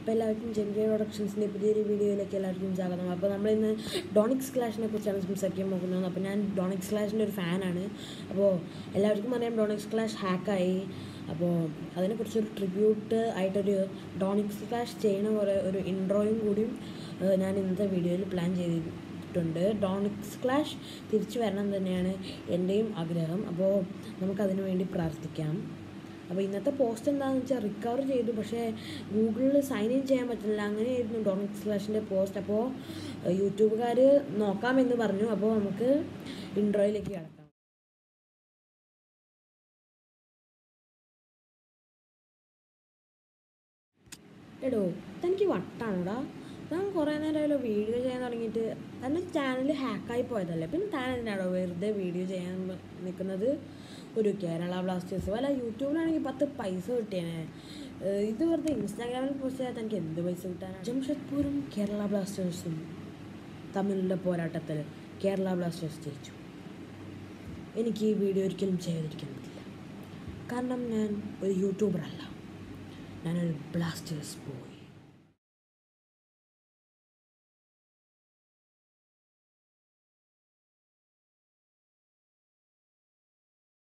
അപ്പോൾ എല്ലാവർക്കും gem J പ്രൊഡക്ഷൻസിൻ്റെ പുതിയൊരു വീഡിയോയിലേക്ക് എല്ലാവർക്കും സ്വാഗതം അപ്പോൾ നമ്മളിന്ന് ഡോണിക്സ് ക്ലാഷിനെ കുറിച്ചാണ് സംസാരിക്കാൻ പോകുന്നത് അപ്പോൾ ഞാൻ ഡോണിക്സ് ക്ലാഷിൻ്റെ ഒരു ഫാനാണ് അപ്പോൾ എല്ലാവർക്കും അറിയാം ഡോണിക്സ് ക്ലാഷ് ഹാക്കായി അപ്പോൾ അതിനെക്കുറിച്ചൊരു ട്രിബ്യൂട്ട് ആയിട്ടൊരു ഡോണിക്സ് ക്ലാഷ് ചെയ്യണ പോലെ ഒരു ഇൻട്രോയും കൂടിയും ഏഹ്, ഞാൻ ഇന്നത്തെ വീഡിയോയിൽ പ്ലാൻ ചെയ്തിട്ടുണ്ട് ഡോണിക്സ് ക്ലാഷ് തിരിച്ചു വരണം തന്നെയാണ് എൻ്റെയും ആഗ്രഹം അപ്പോൾ നമുക്കതിനു വേണ്ടി പ്രാർത്ഥിക്കാം അപ്പോൾ ഇന്നത്തെ പോസ്റ്റ് എന്താണെന്ന് വെച്ചാൽ റിക്കവർ ചെയ്തു പക്ഷേ ഗൂഗിളിൽ സൈൻ ഇൻ ചെയ്യാൻ പറ്റില്ല അങ്ങനെയായിരുന്നു ഡോണിക് സ്ലാഷിൻ്റെ പോസ്റ്റ് അപ്പോൾ യൂട്യൂബുകാർ നോക്കാമെന്ന് പറഞ്ഞു അപ്പോൾ നമുക്ക് ഇൻട്രോയിലേക്ക് കിടക്കാം എടോ തനിക്ക് വട്ടാണോടാ താൻ കുറേ നേരമല്ലോ വീഡിയോ ചെയ്യാൻ തുടങ്ങിയിട്ട് തൻ്റെ ചാനൽ ഹാക്കായി പോയതല്ലേ പിന്നെ താൻ എന്തിനാടോ വെറുതെ വീഡിയോ ചെയ്യാൻ നിൽക്കുന്നത് ഒരു കേരള ബ്ലാസ്റ്റേഴ്സ് വല്ല യൂട്യൂബിലാണെങ്കിൽ പത്ത് പൈസ കിട്ടിയേനെ ഏഹ് ഇത് വെറുതെ ഇൻസ്റ്റാഗ്രാമിൽ പോസ്റ്റ് ചെയ്താൽ തനിക്ക് എന്ത് പൈസ കിട്ടാനാണ് ജംഷഡ്പൂരും കേരള ബ്ലാസ്റ്റേഴ്സും തമ്മിലുള്ള പോരാട്ടത്തിൽ കേരള ബ്ലാസ്റ്റേഴ്സ് ജയിച്ചു എനിക്ക് ഈ വീഡിയോ ഒരിക്കലും ചെയ്തിരിക്കാൻ പറ്റില്ല കാരണം ഞാൻ ഒരു യൂട്യൂബർ അല്ല ഞാനൊരു ബ്ലാസ്റ്റേഴ്സ് ബോയ്